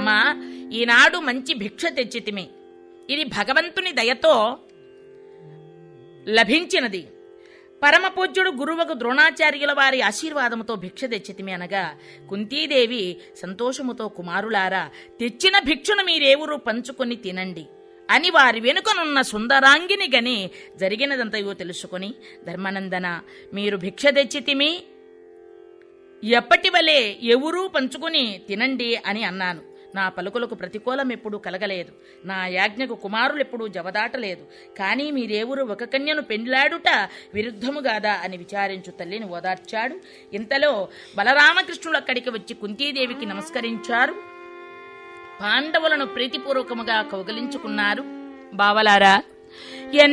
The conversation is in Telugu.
అమ్మా ఈనాడు మంచి భిక్ష తెచ్చితిమి ఇది భగవంతుని దయతో లభించినది పరమ పూజ్యుడు గురువకు ద్రోణాచార్యుల వారి ఆశీర్వాదముతో భిక్ష తెచ్చితిమి అనగా కుంతీదేవి సంతోషముతో కుమారులారా తెచ్చిన భిక్షను మీరేవురు పంచుకొని తినండి అని వారి వెనుకనున్న సుందరాంగిని గని జరిగినదంతయో తెలుసుకొని ధర్మనందన మీరు భిక్ష తెచ్చితిమి ఎప్పటి వలె ఎవరూ పంచుకుని తినండి అని అన్నాను నా పలుకులకు ప్రతికూలం ఎప్పుడూ కలగలేదు నా యాజ్ఞకు కుమారులు ఎప్పుడూ జవదాటలేదు కానీ మీరేవురు ఒక కన్యను పెండ్లాడుట విరుద్ధముగాదా అని విచారించు తల్లిని ఓదార్చాడు ఇంతలో బలరామకృష్ణుడు అక్కడికి వచ్చి కుంతీదేవికి నమస్కరించారు పాండవులను ప్రీతిపూర్వకముగా కౌగలించుకున్నారు బావలారా